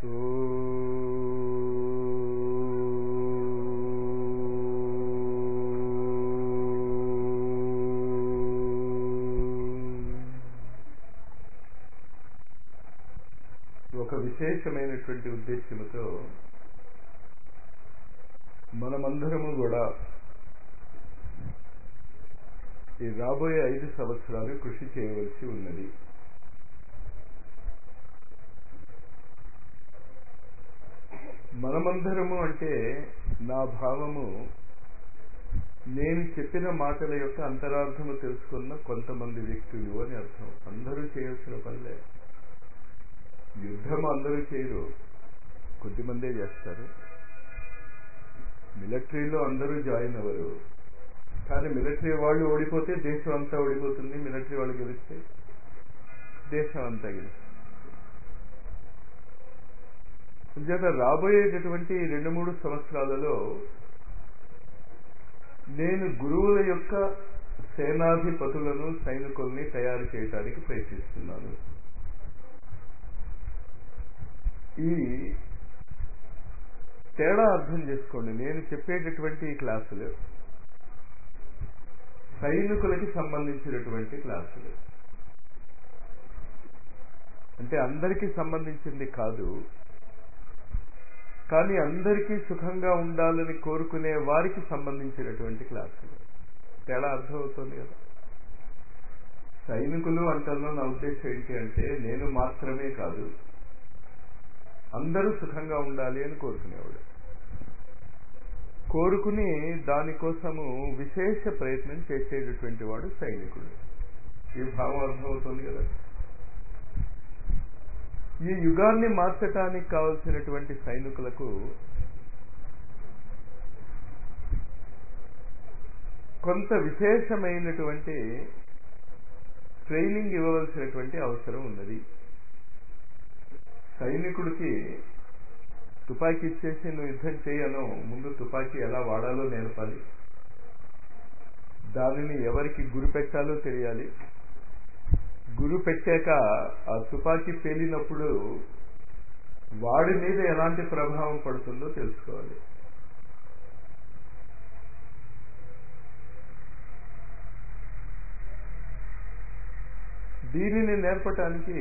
ఒక విశేషమైనటువంటి ఉద్దేశ్యముతో మనమందరము కూడా ఈ రాబోయే ఐదు సంవత్సరాలు కృషి చేయవలసి ఉన్నది మనమందరము అంటే నా భావము నేను చెప్పిన మాటల యొక్క అంతరార్థము తెలుసుకున్న కొంతమంది వ్యక్తులు అని అర్థం అందరూ చేయాల్సిన పనిలే యుద్ధం అందరూ చేయరు కొద్దిమందే చేస్తారు మిలిటరీలో అందరూ జాయిన్ అవ్వరు కానీ మిలిటరీ వాళ్ళు ఓడిపోతే దేశం అంతా ఓడిపోతుంది మిలిటరీ వాళ్ళు గెలిస్తే దేశం అంతా గెలుస్తుంది అంచేత రాబోయేటటువంటి రెండు మూడు సంవత్సరాలలో నేను గురువుల యొక్క సేనాధిపతులను సైనికుల్ని తయారు చేయడానికి ప్రయత్నిస్తున్నాను ఈ తేడా అర్థం చేసుకోండి నేను చెప్పేటటువంటి ఈ క్లాసులు సైనికులకి సంబంధించినటువంటి క్లాసులు అంటే అందరికీ సంబంధించింది కాదు కానీ అందరికీ సుఖంగా ఉండాలని కోరుకునే వారికి సంబంధించినటువంటి క్లాసులు తేడా అర్థమవుతుంది కదా సైనికులు అంటాను నా ఉద్దేశం ఏంటి అంటే నేను మాత్రమే కాదు అందరూ సుఖంగా ఉండాలి అని కోరుకునేవాడు కోరుకుని దానికోసము విశేష ప్రయత్నం చేసేటటువంటి వాడు సైనికుడు ఈ భావం అర్థమవుతుంది కదా ఈ యుగాన్ని మార్చటానికి కావలసినటువంటి సైనికులకు కొంత విశేషమైనటువంటి ట్రైనింగ్ ఇవ్వవలసినటువంటి అవసరం ఉన్నది సైనికుడికి తుపాకీ ఇచ్చేసి నువ్వు యుద్ధం చేయను ముందు తుపాకీ ఎలా వాడాలో నేర్పాలి దానిని ఎవరికి గురి పెట్టాలో తెలియాలి గురి పెట్టాక ఆ తుపాకీ పేలినప్పుడు వాడి మీద ఎలాంటి ప్రభావం పడుతుందో తెలుసుకోవాలి దీనిని నేర్పటానికి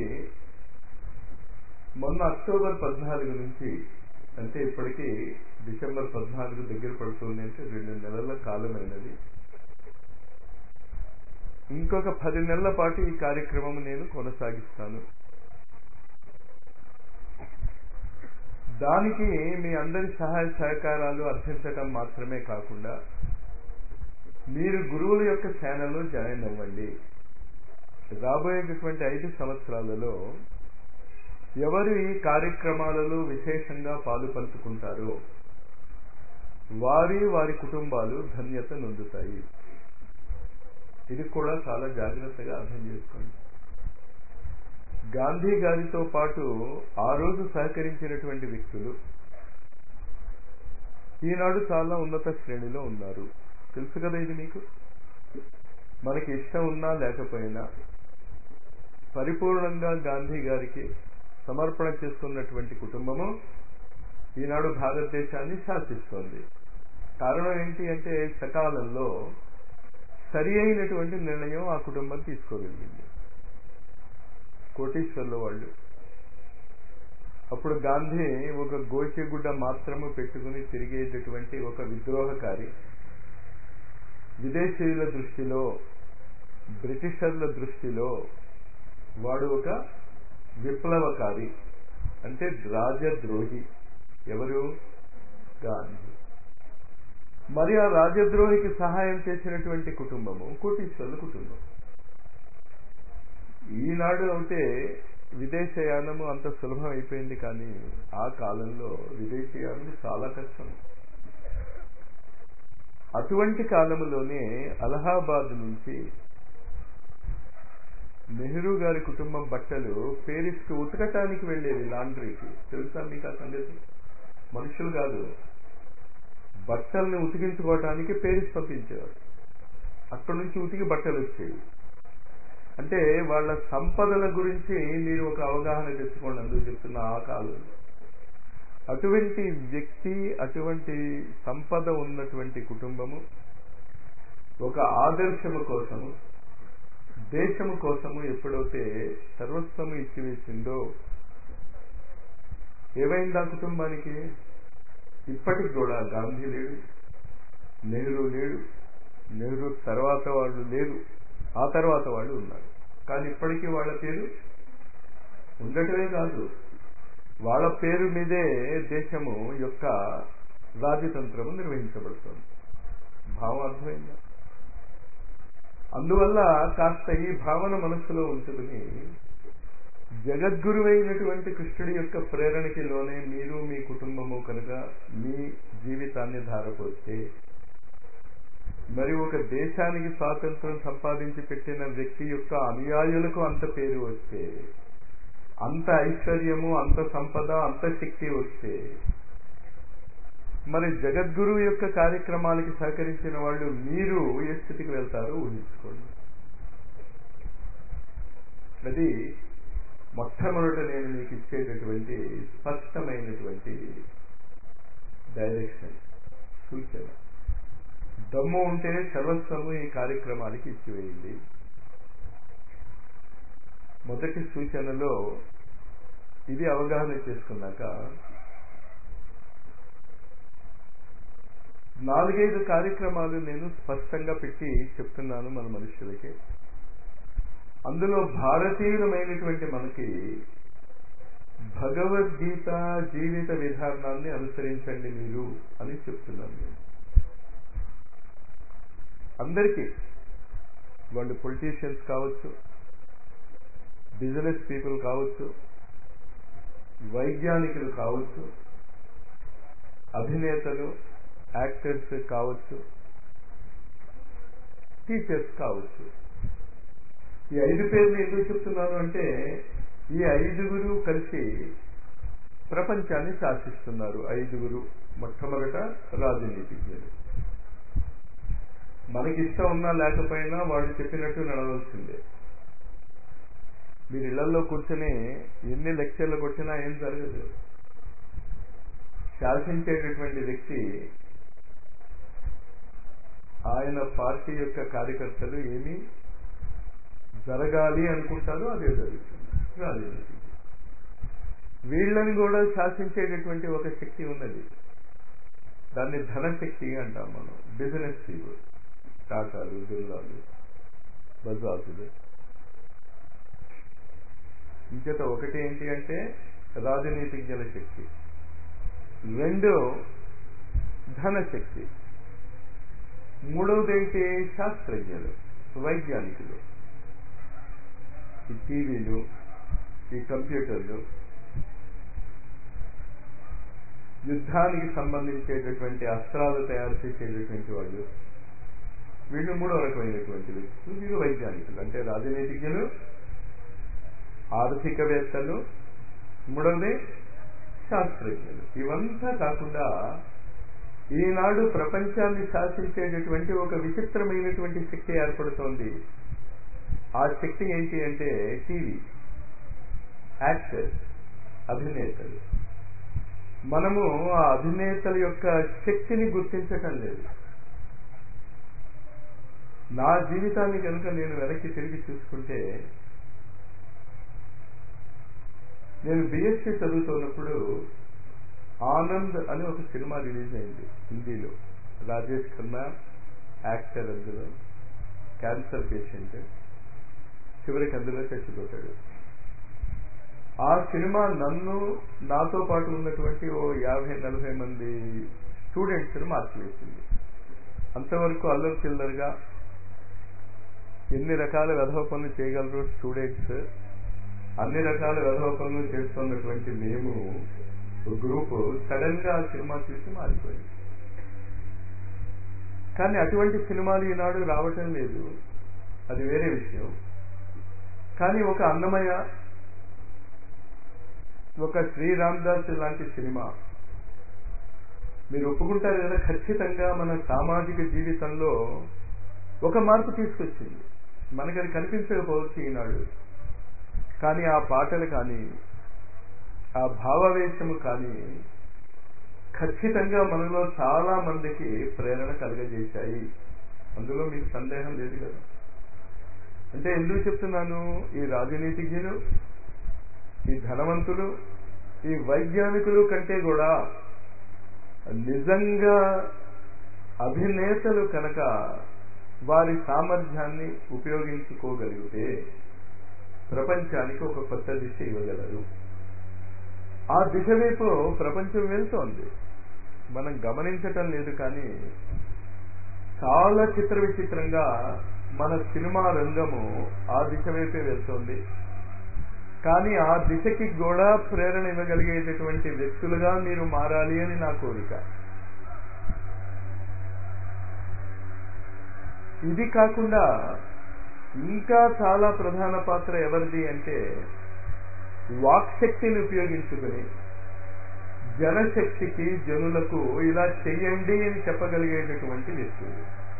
మొన్న అక్టోబర్ పద్నాలుగు నుంచి అంటే ఇప్పటికీ డిసెంబర్ పద్నాలుగు దగ్గర పడుతుంది అంటే రెండు నెలల కాలమైనది ఇంకొక పది నెలల పాటు ఈ కార్యక్రమం నేను కొనసాగిస్తాను దానికి మీ అందరి సహాయ సహకారాలు అర్థించటం మాత్రమే కాకుండా మీరు గురువుల యొక్క ఛానల్లో జాయిన్ అవ్వండి రాబోయేటటువంటి ఐదు సంవత్సరాలలో ఎవరు ఈ కార్యక్రమాలలో విశేషంగా పాలు పంచుకుంటారో వారి వారి కుటుంబాలు ధన్యత నొందుతాయి ఇది కూడా చాలా జాగ్రత్తగా అర్థం చేసుకోండి గాంధీ గారితో పాటు ఆ రోజు సహకరించినటువంటి వ్యక్తులు ఈనాడు చాలా ఉన్నత శ్రేణిలో ఉన్నారు తెలుసు కదా ఇది మీకు మనకి ఇష్టం ఉన్నా లేకపోయినా పరిపూర్ణంగా గాంధీ గారికి సమర్పణ చేసుకున్నటువంటి కుటుంబము ఈనాడు భారతదేశాన్ని శాసిస్తోంది కారణం ఏంటి అంటే సకాలంలో సరి అయినటువంటి నిర్ణయం ఆ కుటుంబం తీసుకోగలిగింది కోటీశ్వర్ల వాళ్ళు అప్పుడు గాంధీ ఒక గోచిగుడ్డ మాత్రము పెట్టుకుని తిరిగేటటువంటి ఒక విద్రోహకారి విదేశీయుల దృష్టిలో బ్రిటిషర్ల దృష్టిలో వాడు ఒక విప్లవకారి అంటే రాజద్రోహి ఎవరు గాంధీ మరి ఆ రాజద్రోహికి సహాయం చేసినటువంటి కుటుంబము కోటీశ్వర్ల కుటుంబం ఈనాడు అయితే విదేశయానము అంత సులభం అయిపోయింది కానీ ఆ కాలంలో విదేశయానం చాలా కష్టం అటువంటి కాలంలోనే అలహాబాద్ నుంచి నెహ్రూ గారి కుటుంబం బట్టలు పేరిస్కి ఉతకటానికి వెళ్ళేవి లాండ్రీకి తెలుసా మీకు ఆ సంగతి మనుషులు కాదు బట్టల్ని ఉతికించుకోవటానికి పేరిస్ పంపించేవారు అక్కడి నుంచి ఉతికి బట్టలు వచ్చేవి అంటే వాళ్ళ సంపదల గురించి మీరు ఒక అవగాహన తెచ్చుకోండి అందుకు చెప్తున్న ఆ కాలంలో అటువంటి వ్యక్తి అటువంటి సంపద ఉన్నటువంటి కుటుంబము ఒక ఆదర్శము కోసము దేశము కోసము ఎప్పుడైతే సర్వస్వము ఇచ్చివేసిందో ఏమైంది ఆ కుటుంబానికి ఇప్పటికి కూడా గాంధీ లేడు నెహ్రూ లేడు నెహ్రూ తర్వాత వాళ్ళు లేరు ఆ తర్వాత వాళ్ళు ఉన్నారు కానీ ఇప్పటికీ వాళ్ళ పేరు ఉండటమే కాదు వాళ్ళ పేరు మీదే దేశము యొక్క రాజతంత్రము నిర్వహించబడుతుంది భావం అర్థమైందా అందువల్ల కాస్త ఈ భావన మనస్సులో ఉంచుకుని జగద్గురువైనటువంటి కృష్ణుడి యొక్క ప్రేరణకి లోనే మీరు మీ కుటుంబము కనుక మీ జీవితాన్ని ధారపోస్తే మరి ఒక దేశానికి స్వాతంత్రం సంపాదించి పెట్టిన వ్యక్తి యొక్క అనుయాయులకు అంత పేరు వస్తే అంత ఐశ్వర్యము అంత సంపద అంత శక్తి వస్తే మరి జగద్గురువు యొక్క కార్యక్రమాలకి సహకరించిన వాళ్ళు మీరు ఏ స్థితికి వెళ్తారో ఊహించుకోండి అది మొట్టమొదట నేను మీకు ఇచ్చేటటువంటి స్పష్టమైనటువంటి డైరెక్షన్ సూచన దమ్ము ఉంటే సర్వస్వము ఈ కార్యక్రమానికి ఇచ్చివేయండి మొదటి సూచనలో ఇది అవగాహన చేసుకున్నాక నాలుగైదు కార్యక్రమాలు నేను స్పష్టంగా పెట్టి చెప్తున్నాను మన మనుషులకి అందులో భారతీయులమైనటువంటి మనకి భగవద్గీత జీవిత విధానాన్ని అనుసరించండి మీరు అని చెప్తున్నాను నేను అందరికీ వాళ్ళు పొలిటీషియన్స్ కావచ్చు బిజినెస్ పీపుల్ కావచ్చు వైజ్ఞానికులు కావచ్చు అభినేతలు యాక్టర్స్ కావచ్చు టీచర్స్ కావచ్చు ఈ ఐదు పేర్లు ఎందుకు చెప్తున్నాను అంటే ఈ ఐదుగురు కలిసి ప్రపంచాన్ని శాసిస్తున్నారు ఐదుగురు మొట్టమొదట రాజనీతిజ్ఞులు మనకి ఇష్టం ఉన్నా లేకపోయినా వాళ్ళు చెప్పినట్టు నడవలసిందే మీరు ఇళ్లలో కూర్చొని ఎన్ని లెక్చర్లు కొట్టినా ఏం జరగదు శాసించేటటువంటి వ్యక్తి ఆయన పార్టీ యొక్క కార్యకర్తలు ఏమి జరగాలి అనుకుంటారో అదే జరుగుతుంది రాజనీతి వీళ్ళని కూడా శాసించేటటువంటి ఒక శక్తి ఉన్నది దాన్ని ధనశక్తి అంటాం మనం బిజినెస్ పీపుల్ టాటాలు బిర్లాలు బజాజులు ఇంచేత ఒకటి ఏంటి అంటే రాజనీతిజ్ఞల శక్తి రెండు ధనశక్తి మూడవది ఏంటి శాస్త్రజ్ఞులు వైజ్ఞానికులు ఈ టీవీలు ఈ కంప్యూటర్లు యుద్ధానికి సంబంధించేటటువంటి అస్త్రాలు తయారు చేసేటటువంటి వాళ్ళు వీళ్ళు మూడో రకమైనటువంటి వ్యక్తులు వీళ్ళు వైజ్ఞానికులు అంటే రాజనీతిజ్ఞులు ఆర్థికవేత్తలు మూడవది శాస్త్రజ్ఞులు ఇవంతా కాకుండా ఈనాడు ప్రపంచాన్ని శాసించేటటువంటి ఒక విచిత్రమైనటువంటి శక్తి ఏర్పడుతోంది ఆ శక్తి ఏంటి అంటే టీవీ యాక్టర్స్ అభినేతలు మనము ఆ అభినేతల యొక్క శక్తిని గుర్తించటం లేదు నా జీవితాన్ని కనుక నేను వెనక్కి తిరిగి చూసుకుంటే నేను బిఎస్సీ చదువుతున్నప్పుడు ఆనంద్ అని ఒక సినిమా రిలీజ్ అయింది హిందీలో రాజేష్ ఖన్నా యాక్టర్ అందులో క్యాన్సర్ పేషెంట్ చివరికి అందులో చచ్చిపోతాడు ఆ సినిమా నన్ను నాతో పాటు ఉన్నటువంటి ఓ యాభై నలభై మంది స్టూడెంట్స్ని మార్చివేసింది అంతవరకు అల్లరి చిల్లరగా ఎన్ని రకాల వెధవ పనులు చేయగలరు స్టూడెంట్స్ అన్ని రకాల వెధవ పనులు చేస్తున్నటువంటి మేము గ్రూప్ సడన్ గా ఆ సినిమా చూసి మారిపోయింది కానీ అటువంటి సినిమాలు ఈనాడు రావటం లేదు అది వేరే విషయం కానీ ఒక అన్నమయ్య ఒక శ్రీరామ్దాస్ లాంటి సినిమా మీరు ఒప్పుకుంటారు కదా ఖచ్చితంగా మన సామాజిక జీవితంలో ఒక మార్పు తీసుకొచ్చింది మనకి అది కనిపించకపోవచ్చు ఈనాడు కానీ ఆ పాటలు కానీ ఆ భావావేశము కానీ ఖచ్చితంగా మనలో చాలా మందికి ప్రేరణ కలగజేశాయి అందులో మీకు సందేహం లేదు కదా అంటే ఎందుకు చెప్తున్నాను ఈ రాజనీతిజ్ఞులు ఈ ధనవంతులు ఈ వైజ్ఞానికులు కంటే కూడా నిజంగా అభినేతలు కనుక వారి సామర్థ్యాన్ని ఉపయోగించుకోగలిగితే ప్రపంచానికి ఒక కొత్త దిశ ఇవ్వగలరు ఆ దిశ వైపు ప్రపంచం వెళ్తోంది మనం గమనించటం లేదు కానీ చాలా చిత్ర విచిత్రంగా మన సినిమా రంగము ఆ దిశ వైపే వెళ్తోంది కానీ ఆ దిశకి కూడా ప్రేరణ ఇవ్వగలిగేటటువంటి వ్యక్తులుగా మీరు మారాలి అని నా కోరిక ఇది కాకుండా ఇంకా చాలా ప్రధాన పాత్ర ఎవరిది అంటే వాక్శక్తిని ఉపయోగించుకుని జనశక్తికి జనులకు ఇలా చెయ్యండి అని చెప్పగలిగేటటువంటి వ్యక్తులు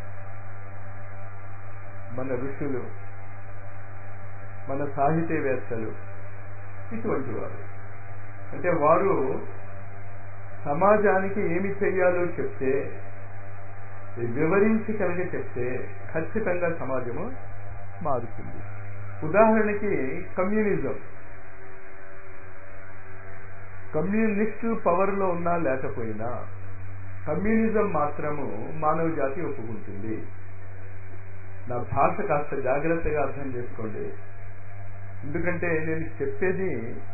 మన ఋషులు మన సాహితీవేత్తలు ఇటువంటి వారు అంటే వారు సమాజానికి ఏమి చెయ్యాలో చెప్తే వివరించి కనుక చెప్తే ఖచ్చితంగా సమాజము మారుతుంది ఉదాహరణకి కమ్యూనిజం కమ్యూనిస్టు పవర్లో ఉన్నా లేకపోయినా కమ్యూనిజం మాత్రము మానవ జాతి ఒప్పుకుంటుంది నా భాష కాస్త జాగ్రత్తగా అర్థం చేసుకోండి ఎందుకంటే నేను చెప్పేది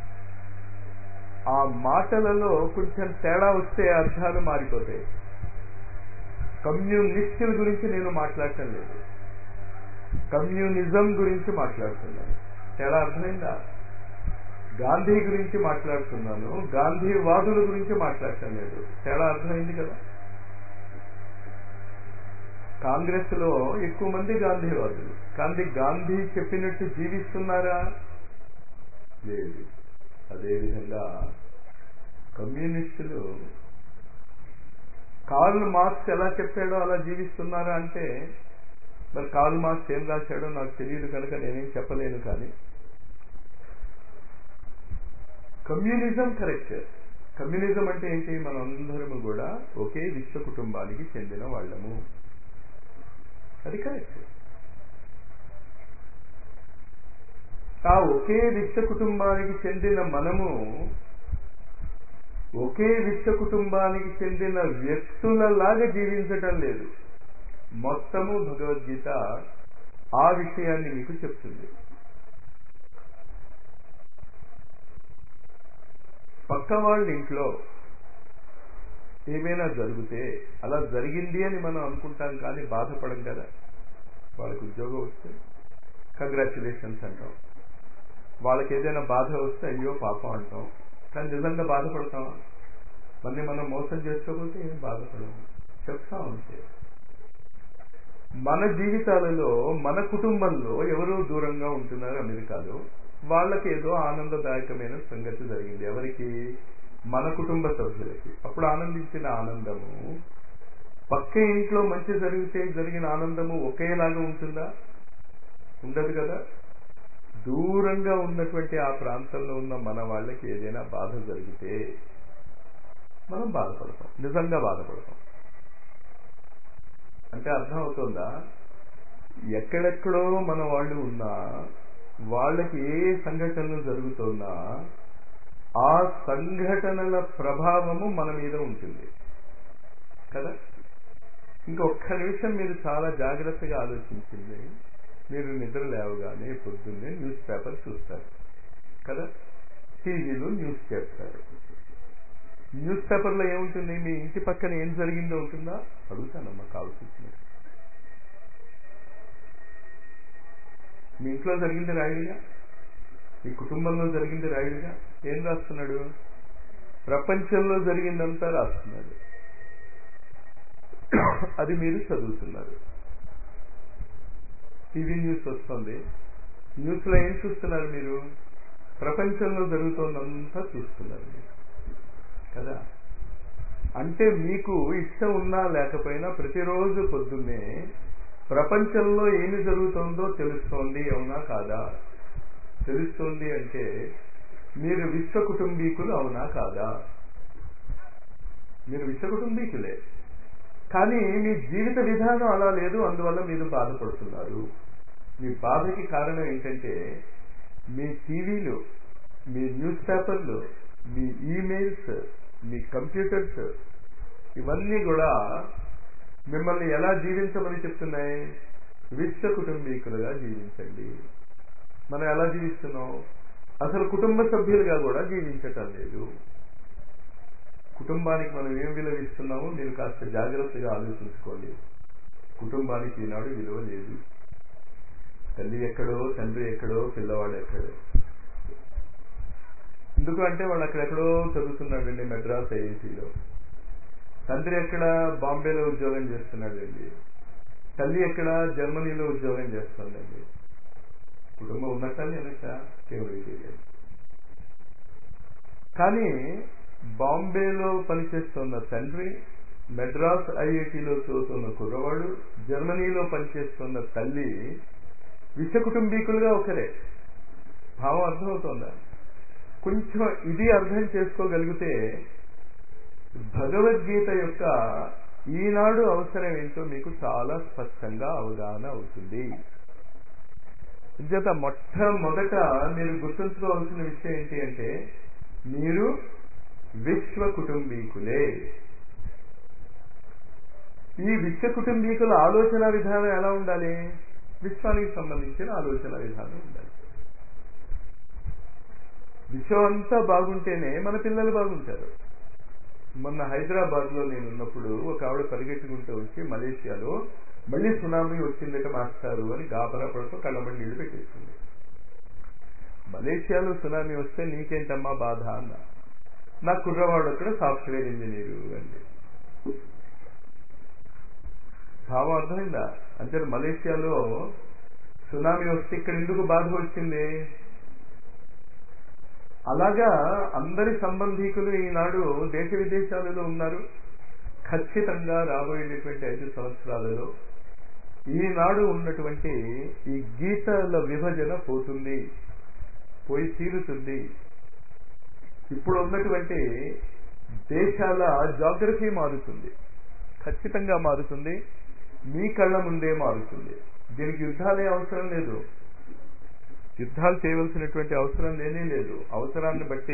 ఆ మాటలలో కొంచెం తేడా వస్తే అర్థాలు మారిపోతాయి కమ్యూనిస్టుల గురించి నేను మాట్లాడటం లేదు కమ్యూనిజం గురించి మాట్లాడుతున్నాను తేడా అర్థమైందా గాంధీ గురించి మాట్లాడుతున్నాను గాంధీవాదుల గురించి మాట్లాడటం లేదు తేడా అర్థమైంది కదా కాంగ్రెస్ లో ఎక్కువ మంది గాంధీవాదులు కానీ గాంధీ చెప్పినట్టు జీవిస్తున్నారా లేదు అదేవిధంగా కమ్యూనిస్టులు కార్ల్ మార్క్స్ ఎలా చెప్పాడో అలా జీవిస్తున్నారా అంటే మరి కార్ల్ మార్క్స్ ఏం రాశాడో నాకు తెలియదు కనుక నేనేం చెప్పలేను కానీ కమ్యూనిజం కరెక్ట్ కమ్యూనిజం అంటే ఏంటి మనందరము కూడా ఒకే విశ్వ కుటుంబానికి చెందిన వాళ్ళము అది కరెక్ట్ ఆ ఒకే విశ్వ కుటుంబానికి చెందిన మనము ఒకే విశ్వ కుటుంబానికి చెందిన వ్యక్తులలాగా జీవించటం లేదు మొత్తము భగవద్గీత ఆ విషయాన్ని మీకు చెప్తుంది పక్క వాళ్ళ ఇంట్లో ఏమైనా జరిగితే అలా జరిగింది అని మనం అనుకుంటాం కానీ బాధపడం కదా వాళ్ళకి ఉద్యోగం వస్తే కంగ్రాచులేషన్స్ అంటాం వాళ్ళకి ఏదైనా బాధ వస్తే అయ్యో పాపం అంటాం కానీ నిజంగా బాధపడతామా మళ్ళీ మనం మోసం చేసుకోకపోతే ఏం బాధపడము చెప్తాం అంతే మన జీవితాలలో మన కుటుంబంలో ఎవరో దూరంగా ఉంటున్నారు అమెరికాలో వాళ్ళకి ఏదో ఆనందదాయకమైన సంగతి జరిగింది ఎవరికి మన కుటుంబ సభ్యులకి అప్పుడు ఆనందించిన ఆనందము పక్క ఇంట్లో మంచి జరిగితే జరిగిన ఆనందము ఒకేలాగా ఉంటుందా ఉండదు కదా దూరంగా ఉన్నటువంటి ఆ ప్రాంతంలో ఉన్న మన వాళ్ళకి ఏదైనా బాధ జరిగితే మనం బాధపడతాం నిజంగా బాధపడతాం అంటే అర్థం అవుతుందా ఎక్కడెక్కడో మన వాళ్ళు ఉన్నా వాళ్ళకి ఏ సంఘటనలు జరుగుతున్నా ఆ సంఘటనల ప్రభావము మన మీద ఉంటుంది కదా ఇంకొక్క నిమిషం మీరు చాలా జాగ్రత్తగా ఆలోచించింది మీరు నిద్ర లేవగానే పొద్దున్నే న్యూస్ పేపర్ చూస్తారు కదా టీవీలో న్యూస్ చేస్తారు న్యూస్ పేపర్లో ఏముంటుంది మీ ఇంటి పక్కన ఏం జరిగిందో ఉంటుందా అడుగుతానమ్మా కావాల్సి మీ ఇంట్లో జరిగింది రాయుడిగా మీ కుటుంబంలో జరిగింది రాయుడిగా ఏం రాస్తున్నాడు ప్రపంచంలో జరిగిందంతా రాస్తున్నాడు అది మీరు చదువుతున్నారు టీవీ న్యూస్ వస్తుంది న్యూస్లో ఏం చూస్తున్నారు మీరు ప్రపంచంలో జరుగుతోందంతా చూస్తున్నారు మీరు కదా అంటే మీకు ఇష్టం ఉన్నా లేకపోయినా ప్రతిరోజు పొద్దున్నే ప్రపంచంలో ఏమి జరుగుతుందో తెలుస్తోంది అవునా కాదా తెలుస్తోంది అంటే మీరు విశ్వ కుటుంబీకులు అవునా కాదా మీరు విశ్వకుటుంబీకులే కానీ మీ జీవిత విధానం అలా లేదు అందువల్ల మీరు బాధపడుతున్నారు మీ బాధకి కారణం ఏంటంటే మీ టీవీలు మీ న్యూస్ పేపర్లు మీ ఈమెయిల్స్ మీ కంప్యూటర్స్ ఇవన్నీ కూడా మిమ్మల్ని ఎలా జీవించమని చెప్తున్నాయి విశ్వ కుటుంబీకులుగా జీవించండి మనం ఎలా జీవిస్తున్నాం అసలు కుటుంబ సభ్యులుగా కూడా జీవించటం లేదు కుటుంబానికి మనం ఏం విలువ ఇస్తున్నామో మీరు కాస్త జాగ్రత్తగా ఆలోచించుకోండి కుటుంబానికి ఈనాడు విలువ లేదు తల్లి ఎక్కడో తండ్రి ఎక్కడో పిల్లవాడు ఎక్కడో ఎందుకు అంటే వాళ్ళు అక్కడెక్కడో చదువుతున్నాడండి మెడ్రాస్ ఐఐటీలో తండ్రి ఎక్కడ బాంబేలో ఉద్యోగం చేస్తున్నాడండి తల్లి ఎక్కడ జర్మనీలో ఉద్యోగం చేస్తుందండి కుటుంబం ఉన్నట్ట లేనట్ట కేవలం తెలియదు కానీ బాంబేలో పనిచేస్తున్న తండ్రి మెడ్రాస్ ఐఐటిలో చదువుతున్న కుర్రవాడు జర్మనీలో పనిచేస్తున్న తల్లి విశ్వ కుటుంబీకులుగా ఒకరే భావం అర్థమవుతోందా కొంచెం ఇది అర్థం చేసుకోగలిగితే భగవద్గీత యొక్క ఈనాడు అవసరం ఏంటో మీకు చాలా స్పష్టంగా అవగాహన అవుతుంది చేత మొట్టమొదట మీరు గుర్తుంచుకోవాల్సిన విషయం ఏంటి అంటే మీరు విశ్వ కుటుంబీకులే ఈ విశ్వ కుటుంబీకుల ఆలోచన విధానం ఎలా ఉండాలి విశ్వానికి సంబంధించిన ఆలోచన విధానం ఉండాలి విశ్వం అంతా బాగుంటేనే మన పిల్లలు బాగుంటారు మొన్న హైదరాబాద్ లో నేను ఉన్నప్పుడు ఒక ఆవిడ పరిగెట్టుకుంటూ వచ్చి మలేషియాలో మళ్ళీ సునామీ వచ్చిందట మాస్టారు అని గాబరా పడుతూ కళ్ళబడి నీళ్లు పెట్టేస్తుంది మలేషియాలో సునామీ వస్తే నీకేంటమ్మా బాధ అన్న నా కుర్రవాడు అక్కడ సాఫ్ట్వేర్ ఇంజనీరు అండి భావం అర్థమైందా అంటే మలేషియాలో సునామీ వస్తే ఇక్కడ ఎందుకు బాధ వచ్చింది అలాగా అందరి సంబంధీకులు ఈనాడు దేశ విదేశాలలో ఉన్నారు ఖచ్చితంగా రాబోయేటటువంటి ఐదు సంవత్సరాలలో ఈనాడు ఉన్నటువంటి ఈ గీతల విభజన పోతుంది పోయి తీరుతుంది ఇప్పుడు ఉన్నటువంటి దేశాల జాగ్రఫీ మారుతుంది ఖచ్చితంగా మారుతుంది మీ కళ్ళ ముందే మారుతుంది దీనికి యుద్ధాలే అవసరం లేదు యుద్ధాలు చేయవలసినటువంటి అవసరం లేనే లేదు అవసరాన్ని బట్టి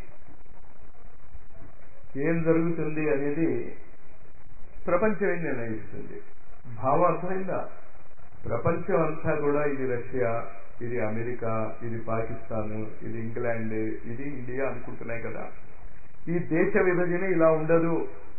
ఏం జరుగుతుంది అనేది ప్రపంచమే నిర్ణయిస్తుంది భావం అర్థమైందా ప్రపంచం అంతా కూడా ఇది రష్యా ఇది అమెరికా ఇది పాకిస్తాన్ ఇది ఇంగ్లాండ్ ఇది ఇండియా అనుకుంటున్నాయి కదా ఈ దేశ విభజన ఇలా ఉండదు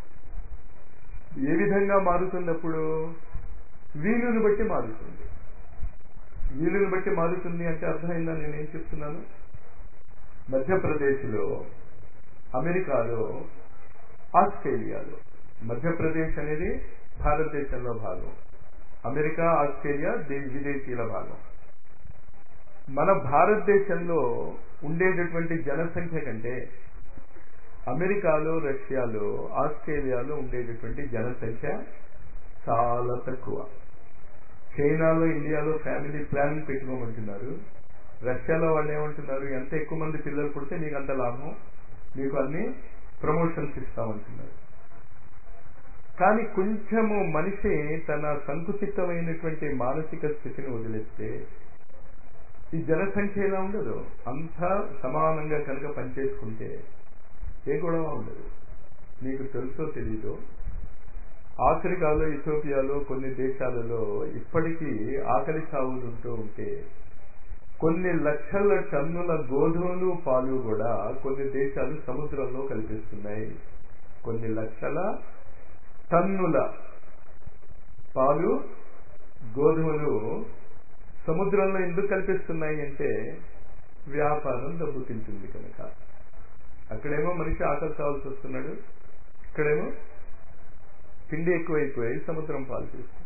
ఏ విధంగా మారుతున్నప్పుడు వీలుని బట్టి మారుతుంది వీలుని బట్టి మారుతుంది అంటే అర్థమైందా నేనేం చెప్తున్నాను మధ్యప్రదేశ్లో అమెరికాలో ఆస్ట్రేలియాలో మధ్యప్రదేశ్ అనేది భారతదేశంలో భాగం అమెరికా ఆస్ట్రేలియా విదేశీయుల భాగం మన భారతదేశంలో ఉండేటటువంటి జనసంఖ్య కంటే అమెరికాలో రష్యాలో ఆస్ట్రేలియాలో ఉండేటటువంటి జనసంఖ్య చాలా తక్కువ చైనాలో ఇండియాలో ఫ్యామిలీ ప్లానింగ్ పెట్టుకోమంటున్నారు రష్యాలో వాళ్ళు ఏమంటున్నారు ఎంత ఎక్కువ మంది పిల్లలు పుడితే నీకు అంత లాభం నీకు అన్ని ప్రమోషన్స్ ఇస్తామంటున్నారు కానీ కొంచెము మనిషి తన సంకుచితమైనటువంటి మానసిక స్థితిని వదిలేస్తే ఈ జనసంఖ్య ఎలా ఉండదు అంతా సమానంగా కనుక పనిచేసుకుంటే ఏ గొడవ ఉండదు మీకు తెలుసో తెలీదో ఆఫ్రికాలో ఇథోపియాలో కొన్ని దేశాలలో ఇప్పటికీ ఆకలి సాగులు ఉంటూ ఉంటే కొన్ని లక్షల టన్నుల గోధుమలు పాలు కూడా కొన్ని దేశాలు సముద్రంలో కల్పిస్తున్నాయి కొన్ని లక్షల టన్నుల పాలు గోధుమలు సముద్రంలో ఎందుకు కల్పిస్తున్నాయి అంటే వ్యాపారం దెబ్బతింటుంది కనుక అక్కడేమో మనిషి ఆకలి కావాల్సి వస్తున్నాడు ఇక్కడేమో తిండి ఎక్కువైపోయి సముద్రం పాలు చేస్తుంది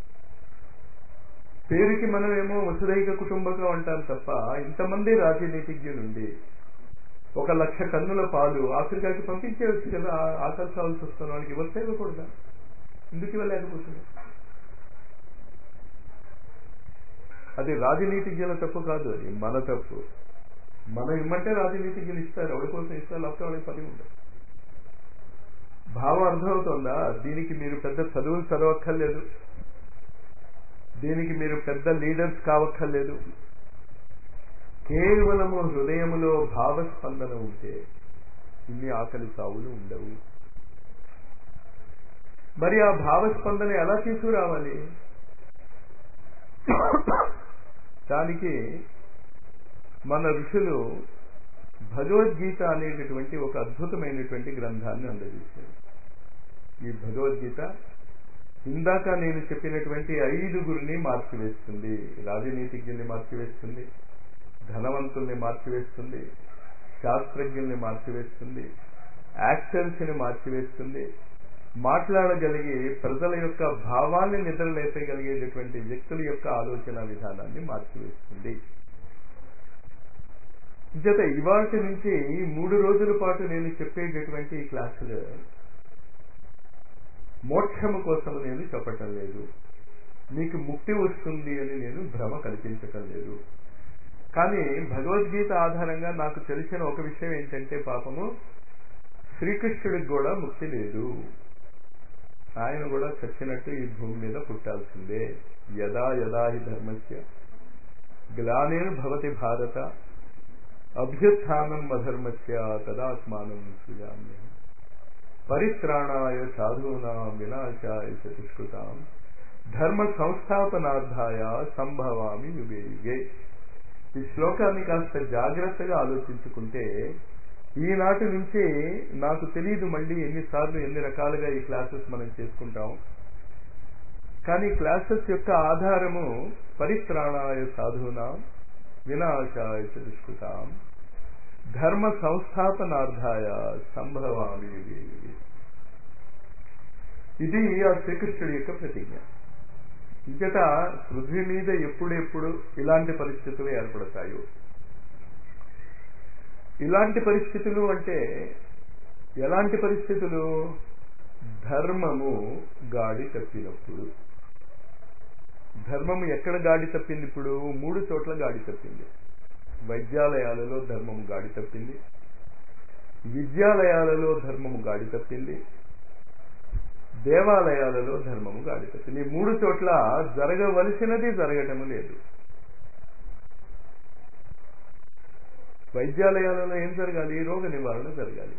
పేరుకి మనం ఏమో వసుదైక కుటుంబకం అంటాం తప్ప ఇంతమంది రాజనీతిజ్ఞులుండి ఒక లక్ష కన్నుల పాలు ఆఫ్రికాకి పంపించేవచ్చు కదా ఆకలి కావాల్సి వస్తున్న వాడికి ఇవ్వస్తే ఇవ్వకూడదా ఎందుకు ఇవ్వలేకపోతుంది అది రాజనీతిజ్ఞుల తప్పు కాదు అది మన తప్పు మనం ఇమ్మంటే రాజనీతిజ్ఞులు ఇస్తారు ఎవరి కోసం ఇస్తారు లేకపోతే వాళ్ళకి పని ఉండదు భావం అర్థమవుతుందా దీనికి మీరు పెద్ద చదువులు చదవక్కర్లేదు దీనికి మీరు పెద్ద లీడర్స్ కావక్కర్లేదు కేవలము హృదయములో భావస్పందన ఉంటే ఇన్ని ఆకలి చావులు ఉండవు మరి ఆ భావస్పందన ఎలా తీసుకురావాలి దానికి మన ఋషులు భగవద్గీత అనేటటువంటి ఒక అద్భుతమైనటువంటి గ్రంథాన్ని అందజేశారు ఈ భగవద్గీత ఇందాక నేను చెప్పినటువంటి ఐదుగురిని మార్చివేస్తుంది రాజనీతిజ్ఞుల్ని మార్చివేస్తుంది ధనవంతుల్ని మార్చివేస్తుంది శాస్త్రజ్ఞుల్ని మార్చివేస్తుంది యాక్టర్స్ని మార్చివేస్తుంది మాట్లాడగలిగి ప్రజల యొక్క భావాన్ని నిద్రలేపగలిగేటటువంటి వ్యక్తుల యొక్క ఆలోచన విధానాన్ని మార్చివేస్తుంది జత ఇవాటి నుంచి మూడు రోజుల పాటు నేను చెప్పేటటువంటి ఈ క్లాసులు మోక్షము కోసం నేను చెప్పటం లేదు మీకు ముక్తి వస్తుంది అని నేను భ్రమ కల్పించటం లేదు కానీ భగవద్గీత ఆధారంగా నాకు తెలిసిన ఒక విషయం ఏంటంటే పాపము శ్రీకృష్ణుడికి కూడా ముక్తి లేదు ఆయన కూడా చచ్చినట్టు ఈ భూమి మీద పుట్టాల్సిందే యదా యదా హి ధర్మస్య గ్లానేర్ భవతి భారత అభ్యుత్నం అధర్మస్య తదాత్మానం సృజామ్య పరిత్రాణాయ సాధూనాం వినాశాయ చతుష్కృతాం ధర్మ సంస్థాపనార్థాయ సంభవామి యుగే యుగే ఈ శ్లోకాన్ని కాస్త జాగ్రత్తగా ఆలోచించుకుంటే ఈనాటి నుంచి నాకు తెలియదు మళ్ళీ ఎన్నిసార్లు ఎన్ని రకాలుగా ఈ క్లాసెస్ మనం చేసుకుంటాం కానీ క్లాసెస్ యొక్క ఆధారము పరిత్రాణాయ సాధునా వినాశాయ చతుష్కృతాం ధర్మ సంస్థాపనార్థాయ సంభవామి యుగే యుగే ఇది ఆ శ్రీకృష్ణుడి యొక్క ప్రతిజ్ఞ ఇంకట పృథ్వీ మీద ఎప్పుడెప్పుడు ఇలాంటి పరిస్థితులు ఏర్పడతాయో ఇలాంటి పరిస్థితులు అంటే ఎలాంటి పరిస్థితులు ధర్మము గాడి తప్పినప్పుడు ధర్మము ఎక్కడ గాడి తప్పింది ఇప్పుడు మూడు చోట్ల గాడి తప్పింది వైద్యాలయాలలో ధర్మము గాడి తప్పింది విద్యాలయాలలో ధర్మము గాడి తప్పింది దేవాలయాలలో ధర్మము గాడి తప్పింది ఈ మూడు చోట్ల జరగవలసినది జరగటము లేదు వైద్యాలయాలలో ఏం జరగాలి రోగ నివారణ జరగాలి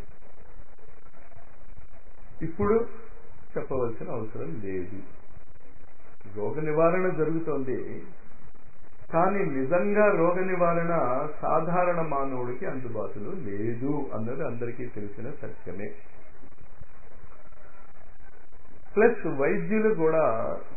ఇప్పుడు చెప్పవలసిన అవసరం లేదు రోగ నివారణ జరుగుతోంది కానీ నిజంగా రోగ నివారణ సాధారణ మానవుడికి అందుబాటులో లేదు అన్నది అందరికీ తెలిసిన సత్యమే ప్లస్ వైద్యులు కూడా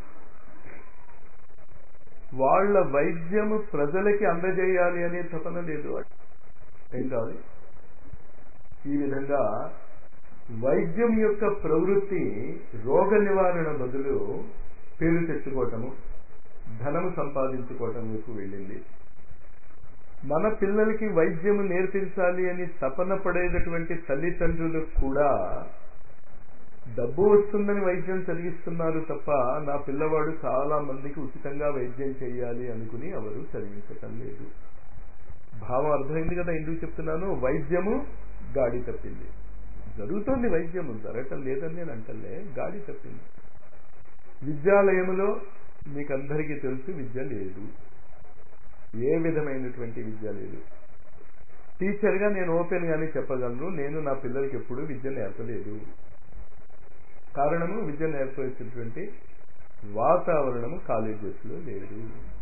వాళ్ళ వైద్యము ప్రజలకి అందజేయాలి అనే తపన లేదు ఏం కావాలి ఈ విధంగా వైద్యం యొక్క ప్రవృత్తి రోగ నివారణ బదులు పేరు తెచ్చుకోవటము ధనము సంపాదించుకోవటం వైపు వెళ్ళింది మన పిల్లలకి వైద్యము నేర్పించాలి అని తపన పడేటటువంటి తల్లిదండ్రులు కూడా డబ్బు వస్తుందని వైద్యం చదివిస్తున్నారు తప్ప నా పిల్లవాడు చాలా మందికి ఉచితంగా వైద్యం చేయాలి అనుకుని ఎవరు చదివించటం లేదు భావం అర్థమైంది కదా ఎందుకు చెప్తున్నాను వైద్యము గాడి తప్పింది జరుగుతోంది వైద్యము జరగటం లేదని నేను అంటలే గాడి తప్పింది విద్యాలయములో మీకు అందరికీ తెలుసు విద్య లేదు ఏ విధమైనటువంటి విద్య లేదు టీచర్గా నేను ఓపెన్ గానే చెప్పగలను నేను నా పిల్లలకి ఎప్పుడు విద్య నేర్పలేదు కారణము విద్య నేర్పవలసినటువంటి వాతావరణము కాలేజెస్లో లేదు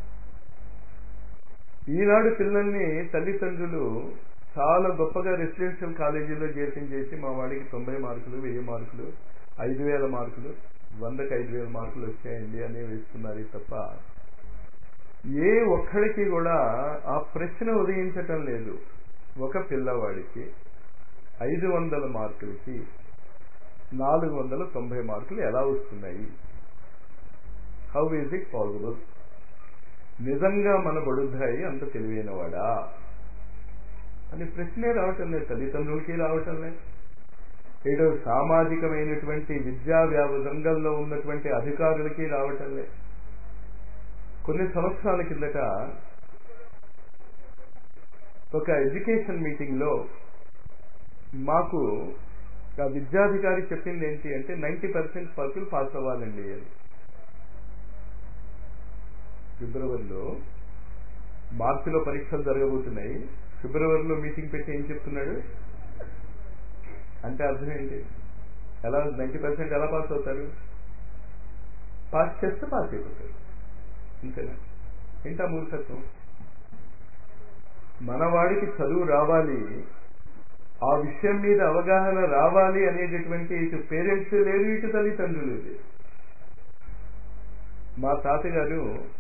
ఈనాడు పిల్లల్ని తల్లిదండ్రులు చాలా గొప్పగా రెసిడెన్షియల్ కాలేజీలో చేర్పించేసి చేసి మా వాడికి తొంభై మార్కులు వెయ్యి మార్కులు ఐదు వేల మార్కులు వందకి ఐదు వేల మార్కులు వచ్చాయండి అని వేస్తున్నారు తప్ప ఏ ఒక్కడికి కూడా ఆ ప్రశ్న ఉదయించటం లేదు ఒక పిల్లవాడికి ఐదు వందల మార్కులకి నాలుగు వందల తొంభై మార్కులు ఎలా వస్తున్నాయి హౌ ఈజ్ ఇట్ పాసిబుల్ నిజంగా మన బడుద్దాయి అంత తెలివైనవాడా అని ప్రశ్నే రావటం లేదు తల్లిదండ్రులకి రావటం లేదు ఏదో సామాజికమైనటువంటి విద్యా రంగంలో ఉన్నటువంటి అధికారులకి రావటం లేదు కొన్ని సంవత్సరాల కిందట ఒక ఎడ్యుకేషన్ మీటింగ్లో మాకు ఆ విద్యాధికారి చెప్పింది ఏంటి అంటే నైంటీ పర్సెంట్ పర్పుల్ పాస్ అవ్వాలండి అని ఫిబ్రవరిలో మార్చిలో పరీక్షలు జరగబోతున్నాయి ఫిబ్రవరిలో మీటింగ్ పెట్టి ఏం చెప్తున్నాడు అంటే అర్థం ఏంటి ఎలా నైంటీ పర్సెంట్ ఎలా పాస్ అవుతారు పాస్ చేస్తే పాస్ అయిపోతారు అంతేనా ఏంటా మూర్ఖత్వం మనవాడికి చదువు రావాలి ఆ విషయం మీద అవగాహన రావాలి అనేటటువంటి ఇటు పేరెంట్స్ లేరు ఇటు తల్లిదండ్రులు లేరు మా తాతగారు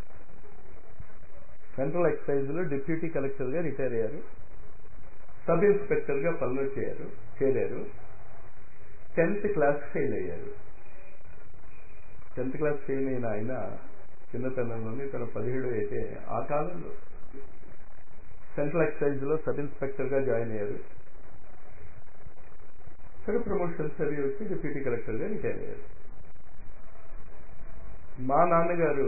సెంట్రల్ ఎక్సైజ్ లో డిప్యూటీ కలెక్టర్ గా రిటైర్ అయ్యారు సబ్ ఇన్స్పెక్టర్ గా పనులు చేయారు చేరారు టెన్త్ క్లాస్ ఫెయిల్ అయ్యారు టెన్త్ క్లాస్ ఫెయిల్ అయిన ఆయన చిన్నతనంలోనే తన పదిహేడు అయితే ఆ కాలంలో సెంట్రల్ ఎక్సైజ్ లో సబ్ ఇన్స్పెక్టర్ గా జాయిన్ అయ్యారు సరే ప్రమోషన్స్ అవి వచ్చి డిప్యూటీ కలెక్టర్ గా రిటైర్ అయ్యారు మా నాన్నగారు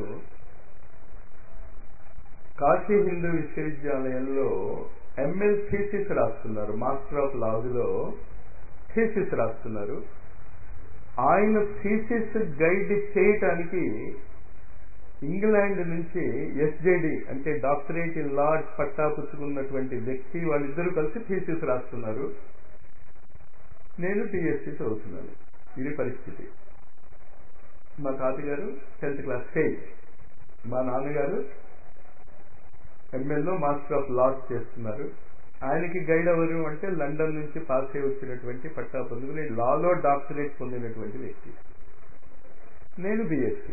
కాశీ హిందూ విశ్వవిద్యాలయంలో ఎంఎల్ థీసిస్ రాస్తున్నారు మాస్టర్ ఆఫ్ లాజ్లో థీసిస్ రాస్తున్నారు ఆయన థీసిస్ గైడ్ చేయటానికి ఇంగ్లాండ్ నుంచి ఎస్జేడి అంటే డాక్టరేట్ ఇన్ లా పట్టా పుచ్చుకున్నటువంటి వ్యక్తి వాళ్ళిద్దరూ కలిసి థీసిస్ రాస్తున్నారు నేను టీఎస్సీ చదువుతున్నాను ఇది పరిస్థితి మా తాతగారు టెన్త్ క్లాస్ ఫెయిల్ మా నాన్నగారు ఎంఎల్లో మాస్టర్ ఆఫ్ లాస్ చేస్తున్నారు ఆయనకి గైడ్ ఎవరు అంటే లండన్ నుంచి పాస్ అయి వచ్చినటువంటి పట్టా పొందుకుని లాలో డాక్టరేట్ పొందినటువంటి వ్యక్తి నేను బిఎస్సి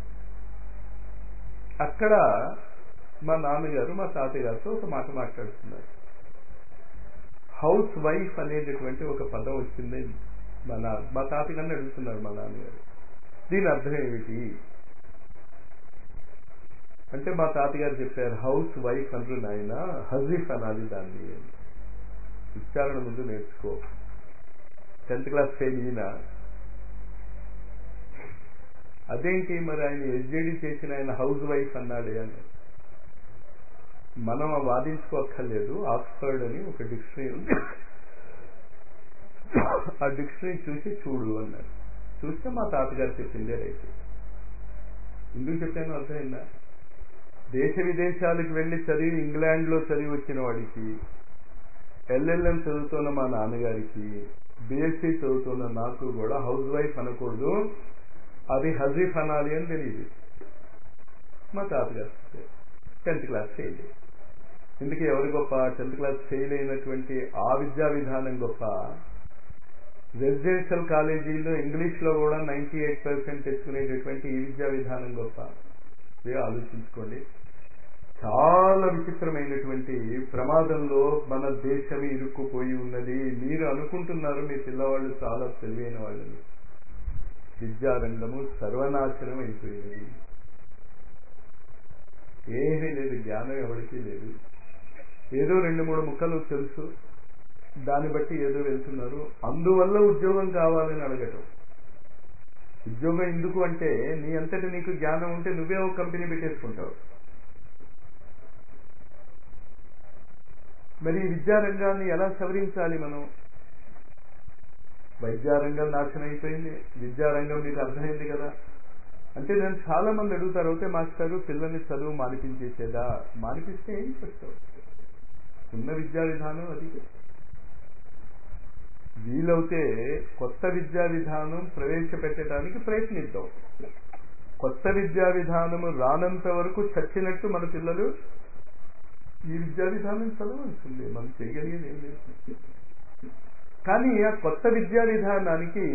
అక్కడ మా నాన్నగారు మా తాతగారితో ఒక మాట మాట్లాడుతున్నారు హౌస్ వైఫ్ అనేటటువంటి ఒక పదం వచ్చింది మా నా మా తాతగారిని అడుగుతున్నారు మా నాన్నగారు దీని అర్థం ఏమిటి అంటే మా తాతగారు చెప్పారు హౌస్ వైఫ్ అనరు నాయన హజీఫ్ అనాలి దాన్ని ఉచ్చారణ ముందు నేర్చుకో టెన్త్ క్లాస్ ఫెయిల్ ఈయన అదేంటి మరి ఆయన ఎస్జేడి చేసిన ఆయన హౌస్ వైఫ్ అన్నాడే అని మనం వాదించుకోక్కర్లేదు ఆక్స్ఫర్డ్ అని ఒక డిక్షనరీ ఉంది ఆ డిక్షనరీ చూసి చూడు అన్నాడు చూస్తే మా తాతగారు చెప్పిందే రైతు ఎందుకు చెప్పాను అర్థమైందా దేశ విదేశాలకు వెళ్ళి చదివి ఇంగ్లాండ్లో చదివి వచ్చిన వాడికి ఎల్ఎల్ఎం చదువుతున్న మా నాన్నగారికి బిఎస్సి చదువుతున్న నాకు కూడా హౌస్ వైఫ్ అనకూడదు అది హజీఫ్ అనాలి అని తెలియదు మా తాతగారు టెన్త్ క్లాస్ ఫెయిల్ ఇందుకే ఎవరు గొప్ప టెన్త్ క్లాస్ ఫెయిల్ అయినటువంటి ఆ విద్యా విధానం గొప్ప రెసిడెన్షియల్ కాలేజీలో ఇంగ్లీష్లో కూడా నైంటీ ఎయిట్ పర్సెంట్ తెచ్చుకునేటటువంటి ఈ విద్యా విధానం గొప్ప ఇదే ఆలోచించుకోండి చాలా విచిత్రమైనటువంటి ప్రమాదంలో మన దేశం ఇరుక్కుపోయి ఉన్నది మీరు అనుకుంటున్నారు మీ పిల్లవాళ్ళు చాలా తెలివైన వాళ్ళని విద్యారంగము సర్వనాశనం అయిపోయినది ఏమీ లేదు జ్ఞానం ఎవరికీ లేదు ఏదో రెండు మూడు ముక్కలు తెలుసు దాన్ని బట్టి ఏదో వెళ్తున్నారు అందువల్ల ఉద్యోగం కావాలని అడగటం ఉద్యోగం ఎందుకు అంటే నీ అంతటి నీకు జ్ఞానం ఉంటే నువ్వే ఒక కంపెనీ పెట్టేసుకుంటావు మరి ఈ విద్యారంగాన్ని ఎలా సవరించాలి మనం వైద్యారంగం నాశనం అయిపోయింది విద్యారంగం మీకు అర్థమైంది కదా అంటే నేను చాలా మంది అడుగుతారు అయితే మాస్టారు పిల్లల్ని చదువు మానిపించేసేదా మానిపిస్తే ఏం చేస్తావు ఉన్న విద్యా విధానం అది వీలవుతే కొత్త విద్యా విధానం ప్రవేశపెట్టడానికి ప్రయత్నిద్దాం కొత్త విద్యా విధానము రానంత వరకు చచ్చినట్టు మన పిల్లలు ఈ విద్యా విధానం చదవాల్సిందే మనం చేయగలిగేది ఏం లేదు కానీ ఆ కొత్త విద్యా విధానానికి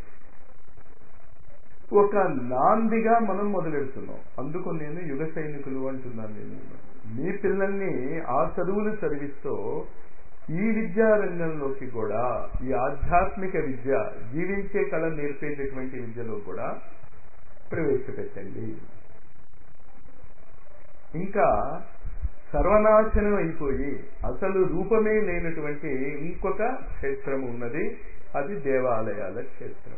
ఒక నాందిగా మనం మొదలెడుతున్నాం అందుకు నేను యుగ సైనికులు అంటున్నాను నేను మీ పిల్లల్ని ఆ చదువులు చదివిస్తూ ఈ విద్యా రంగంలోకి కూడా ఈ ఆధ్యాత్మిక విద్య జీవించే కళ నేర్పేటటువంటి విద్యలో కూడా ప్రవేశపెట్టండి ఇంకా సర్వనాశనం అయిపోయి అసలు రూపమే లేనటువంటి ఇంకొక క్షేత్రం ఉన్నది అది దేవాలయాల క్షేత్రం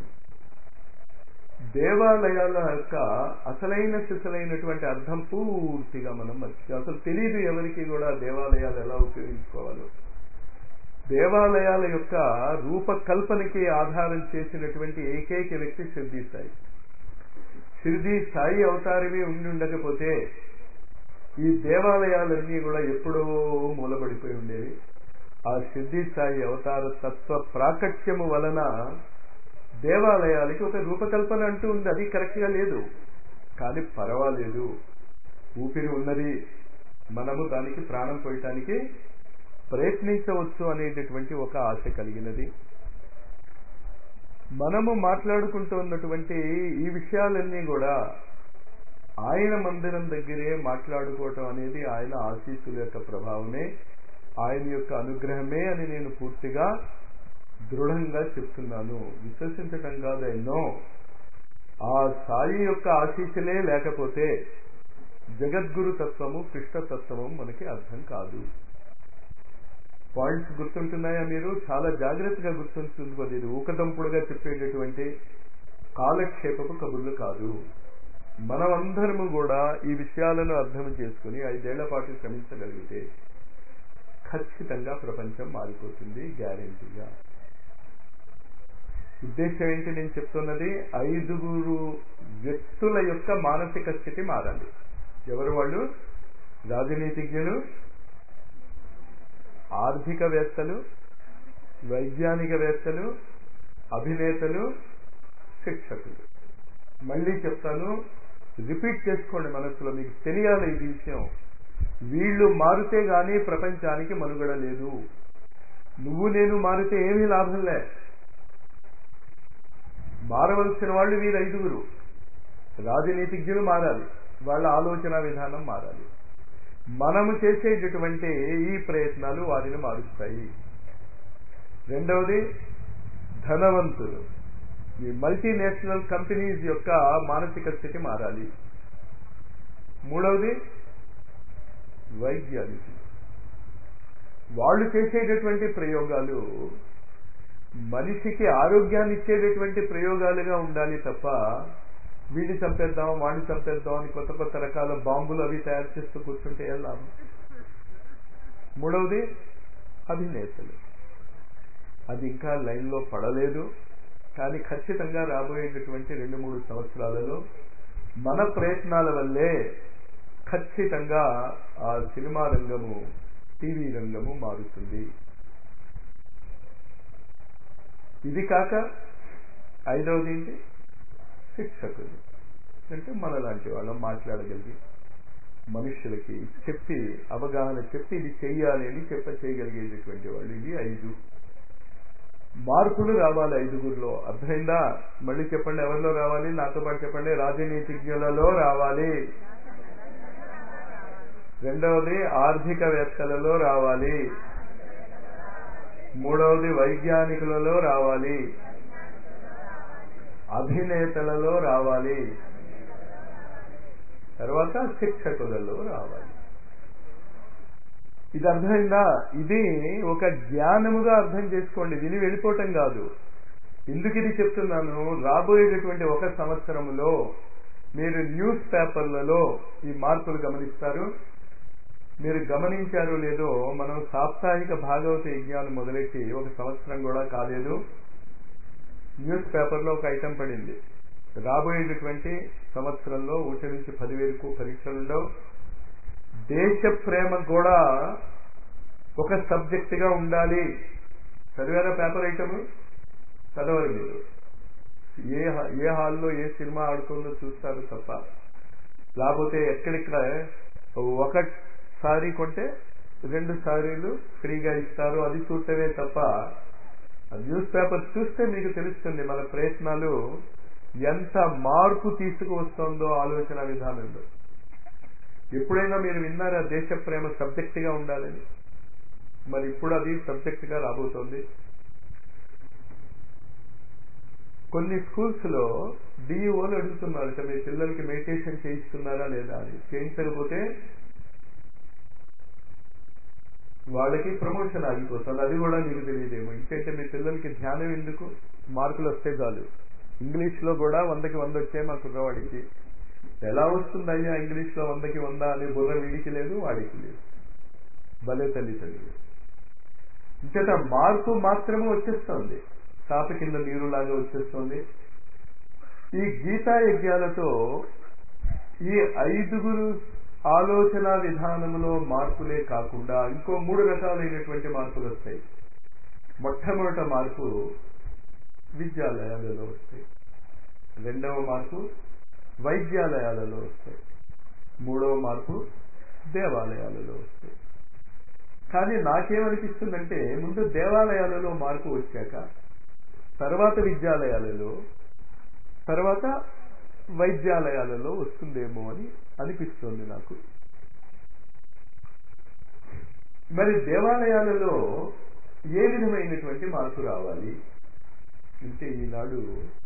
దేవాలయాల యొక్క అసలైన సిసలైనటువంటి అర్థం పూర్తిగా మనం మర్చి అసలు తెలియదు ఎవరికి కూడా దేవాలయాలు ఎలా ఉపయోగించుకోవాలో దేవాలయాల యొక్క రూపకల్పనకి ఆధారం చేసినటువంటి ఏకైక వ్యక్తి షిర్దీ సాయి షిర్దీ సాయి అవతారమే ఉండి ఉండకపోతే ఈ దేవాలయాలన్నీ కూడా ఎప్పుడో మూలబడిపోయి ఉండేవి ఆ సిద్ధి సాయి అవతార తత్వ ప్రాకట్యము వలన దేవాలయాలకి ఒక రూపకల్పన అంటూ ఉంది అది కరెక్ట్గా లేదు కానీ పర్వాలేదు ఊపిరి ఉన్నది మనము దానికి ప్రాణం పోయటానికి ప్రయత్నించవచ్చు అనేటటువంటి ఒక ఆశ కలిగినది మనము మాట్లాడుకుంటున్నటువంటి ఈ విషయాలన్నీ కూడా ఆయన మందిరం దగ్గరే మాట్లాడుకోవటం అనేది ఆయన ఆశీస్సుల యొక్క ప్రభావమే ఆయన యొక్క అనుగ్రహమే అని నేను పూర్తిగా దృఢంగా చెప్తున్నాను విశ్వసించటం కాదు ఎన్నో ఆ సాయి యొక్క ఆశీస్సులే లేకపోతే జగద్గురు తత్వము కృష్ణ తత్వము మనకి అర్థం కాదు పాయింట్స్ గుర్తుంటున్నాయా మీరు చాలా జాగ్రత్తగా గుర్తుంటుంది ఇది ఊకదంపుడుగా చెప్పేటటువంటి కాలక్షేపపు కబుర్లు కాదు మనమందరము కూడా ఈ విషయాలను అర్థం చేసుకుని ఐదేళ్ల పాటు శ్రమించగలిగితే ఖచ్చితంగా ప్రపంచం మారిపోతుంది గ్యారెంటీగా ఉద్దేశం ఏంటి నేను చెప్తున్నది ఐదుగురు వ్యక్తుల యొక్క మానసిక స్థితి మారాలి ఎవరు వాళ్ళు రాజనీతిజ్ఞులు ఆర్థికవేత్తలు వైజ్ఞానికవేత్తలు అభినేతలు శిక్షకులు మళ్ళీ చెప్తాను రిపీట్ చేసుకోండి మనసులో మీకు తెలియాలి ఈ విషయం వీళ్ళు మారితే గానీ ప్రపంచానికి మనుగడ లేదు నువ్వు నేను మారితే ఏమీ లాభం లే మారవలసిన వాళ్ళు వీరు ఐదుగురు రాజనీతిజ్ఞులు మారాలి వాళ్ళ ఆలోచన విధానం మారాలి మనము చేసేటటువంటి ఈ ప్రయత్నాలు వారిని మారుస్తాయి రెండవది ధనవంతులు ఈ మల్టీనేషనల్ కంపెనీస్ యొక్క మానసిక స్థితి మారాలి మూడవది వైజ్ఞానికులు వాళ్ళు చేసేటటువంటి ప్రయోగాలు మనిషికి ఆరోగ్యాన్ని ఇచ్చేటటువంటి ప్రయోగాలుగా ఉండాలి తప్ప వీడిని చంపేద్దాం వాడిని చంపేద్దాం అని కొత్త కొత్త రకాల బాంబులు అవి తయారు చేస్తూ కూర్చుంటే ఏం లాభం మూడవది అభినేతలు అది ఇంకా లైన్లో పడలేదు కానీ ఖచ్చితంగా రాబోయేటటువంటి రెండు మూడు సంవత్సరాలలో మన ప్రయత్నాల వల్లే ఖచ్చితంగా ఆ సినిమా రంగము టీవీ రంగము మారుతుంది ఇది కాక ఐదవది ఏంటి శిక్షకులు అంటే మనలాంటి వాళ్ళం మాట్లాడగలిగి మనుషులకి చెప్పి అవగాహన చెప్పి ఇది చెయ్యాలి అని చెప్ప చేయగలిగేటటువంటి వాళ్ళు ఇది ఐదు మార్పులు రావాలి ఐదుగురిలో అర్థమైందా మళ్ళీ చెప్పండి ఎవరిలో రావాలి నాతో పాటు చెప్పండి రాజనీతిజ్ఞులలో రావాలి రెండవది ఆర్థికవేత్తలలో రావాలి మూడవది వైజ్ఞానికులలో రావాలి అభినేతలలో రావాలి తర్వాత శిక్షకులలో రావాలి ఇది అర్థమైందా ఇది ఒక జ్ఞానముగా అర్థం చేసుకోండి విని వెళ్ళిపోవటం కాదు ఎందుకు ఇది చెప్తున్నాను రాబోయేటటువంటి ఒక సంవత్సరములో మీరు న్యూస్ పేపర్లలో ఈ మార్పులు గమనిస్తారు మీరు గమనించారో లేదో మనం సాప్తాహిక భాగవత యజ్ఞాలు మొదలెట్టి ఒక సంవత్సరం కూడా కాలేదు న్యూస్ పేపర్లో ఒక ఐటెం పడింది రాబోయేటటువంటి సంవత్సరంలో ఒకటి నుంచి పదివేలకు పరీక్షలు ఉండవు దేశ ప్రేమ కూడా ఒక సబ్జెక్టుగా ఉండాలి చదివారా పేపర్ ఐటమ్ చదవరు మీరు ఏ ఏ హాల్లో ఏ సినిమా ఆడుతుందో చూస్తారు తప్ప లేకపోతే ఎక్కడిక్కడ ఒకసారి కొంటే రెండు సారీలు ఫ్రీగా ఇస్తారు అది చూడటమే తప్ప న్యూస్ పేపర్ చూస్తే మీకు తెలుస్తుంది మన ప్రయత్నాలు ఎంత మార్పు తీసుకువస్తుందో ఆలోచన విధానంలో ఎప్పుడైనా మీరు విన్నారా దేశ ప్రేమ సబ్జెక్టుగా ఉండాలని మరి ఇప్పుడు అది సబ్జెక్టుగా రాబోతోంది కొన్ని స్కూల్స్ లో డిఈఓలు అడుగుతున్నారు మీ పిల్లలకి మెడిటేషన్ చేయిస్తున్నారా లేదా అని చేయించకపోతే వాళ్ళకి ప్రమోషన్ ఆగిపోతుంది అది కూడా మీకు తెలియదేమో ఇంకంటే మీ పిల్లలకి ధ్యానం ఎందుకు మార్కులు వస్తే చాలు ఇంగ్లీష్ లో కూడా వందకి వంద వచ్చాయి మా కుర్రవాడికి ఎలా వస్తుందయ్యా ఇంగ్లీష్ లో వందకి వంద అనే బుర్ర వీడికి లేదు వాడికి లేదు భలే తల్లిదండ్రులు అంచేత మార్పు మాత్రమే వచ్చేస్తుంది చాప కింద నీరులాగా వచ్చేస్తుంది ఈ గీతా యజ్ఞాలతో ఈ ఐదుగురు ఆలోచన విధానములో మార్పులే కాకుండా ఇంకో మూడు రకాలైనటువంటి మార్పులు వస్తాయి మొట్టమొదట మార్పు విద్యాలయాలలో వస్తాయి రెండవ మార్పు వైద్యాలయాలలో వస్తాయి మూడవ మార్పు దేవాలయాలలో వస్తాయి కానీ నాకేమనిపిస్తుందంటే ముందు దేవాలయాలలో మార్పు వచ్చాక తర్వాత విద్యాలయాలలో తర్వాత వైద్యాలయాలలో వస్తుందేమో అని అనిపిస్తుంది నాకు మరి దేవాలయాలలో ఏ విధమైనటువంటి మార్పు రావాలి అంటే ఈనాడు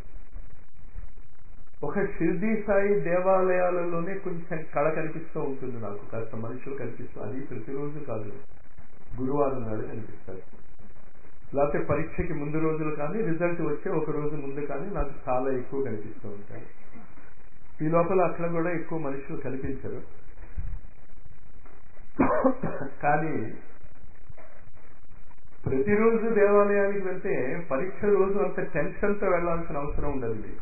ఒక షిర్డీ సాయి దేవాలయాలలోనే కొంచెం కళ కనిపిస్తూ ఉంటుంది నాకు కాస్త మనుషులు కనిపిస్తూ అది ప్రతిరోజు కాదు గురువారం నాడు కనిపిస్తారు లేకపోతే పరీక్షకి ముందు రోజులు కానీ రిజల్ట్ వచ్చే ఒక రోజు ముందు కానీ నాకు చాలా ఎక్కువ కనిపిస్తూ ఉంటాయి ఈ లోపల అక్కడ కూడా ఎక్కువ మనుషులు కనిపించరు కానీ ప్రతిరోజు దేవాలయానికి వెళ్తే పరీక్ష రోజు అంత టెన్షన్తో వెళ్లాల్సిన అవసరం ఉండదు మీకు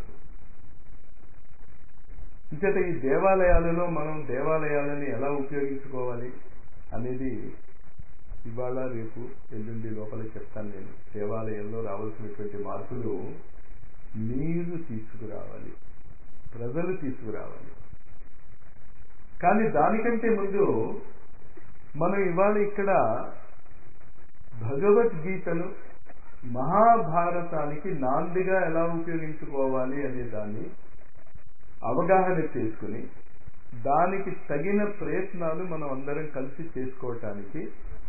ఇంచేత ఈ దేవాలయాలలో మనం దేవాలయాలని ఎలా ఉపయోగించుకోవాలి అనేది ఇవాళ రేపు ఎల్లుండి లోపల చెప్తాను నేను దేవాలయంలో రావాల్సినటువంటి మార్పులు మీరు తీసుకురావాలి ప్రజలు తీసుకురావాలి కానీ దానికంటే ముందు మనం ఇవాళ ఇక్కడ భగవద్గీతను మహాభారతానికి నాందిగా ఎలా ఉపయోగించుకోవాలి అనే దాన్ని అవగాహన చేసుకుని దానికి తగిన ప్రయత్నాలు మనం అందరం కలిసి చేసుకోవటానికి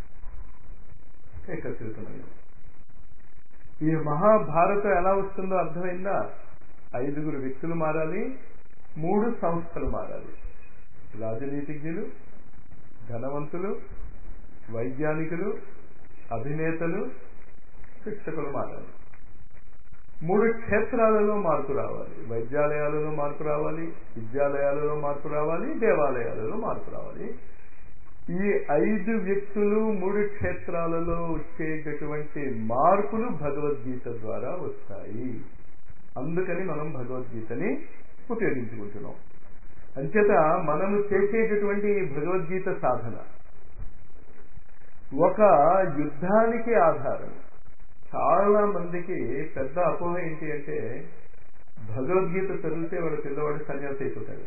ఏకత్రితమైంది ఈ మహాభారతం ఎలా వస్తుందో అర్థమైందా ఐదుగురు వ్యక్తులు మారాలి మూడు సంస్థలు మారాలి రాజనీతిజ్ఞులు ధనవంతులు వైజ్ఞానికులు అభినేతలు శిక్షకులు మారాలి మూడు క్షేత్రాలలో మార్పు రావాలి వైద్యాలయాలలో మార్పు రావాలి విద్యాలయాలలో మార్పు రావాలి దేవాలయాలలో మార్పు రావాలి ఈ ఐదు వ్యక్తులు మూడు క్షేత్రాలలో వచ్చేటటువంటి మార్పులు భగవద్గీత ద్వారా వస్తాయి అందుకని మనం భగవద్గీతని ఉపయోగించుకుంటున్నాం అంచేత మనము చేసేటటువంటి ఈ భగవద్గీత సాధన ఒక యుద్ధానికి ఆధారం చాలా మందికి పెద్ద అపోహ ఏంటి అంటే భగవద్గీత చదివితే వాడు పిల్లవాడు సన్యాసి అయిపోతాడు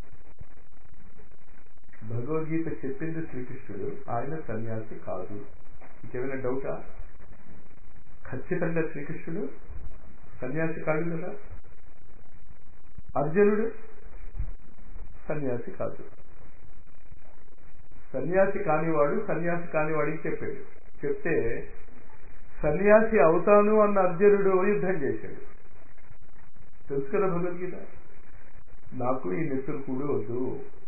భగవద్గీత చెప్పింది శ్రీకృష్ణుడు ఆయన సన్యాసి కాదు ఇంకేమైనా డౌటా ఖచ్చితంగా శ్రీకృష్ణుడు సన్యాసి కాదు కదా అర్జునుడు సన్యాసి కాదు సన్యాసి కానివాడు సన్యాసి కానివాడికి చెప్పాడు చెప్తే సన్యాసి అవుతాను అన్న అర్జునుడు యుద్ధం చేశాడు తెలుసు కదా భగవద్గీత నాకు ఈ నెత్తురుకుడు వద్దు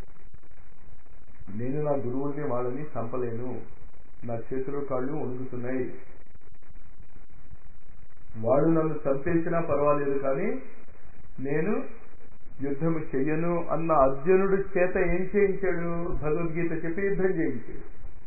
నేను నా గురువుల్ని వాళ్ళని చంపలేను నా చేతులు కాళ్ళు వణుకుతున్నాయి వాడు నన్ను చంపేసినా పర్వాలేదు కానీ నేను యుద్ధం చెయ్యను అన్న అర్జునుడు చేత ఏం చేయించాడు భగవద్గీత చెప్పి యుద్ధం చేయించాడు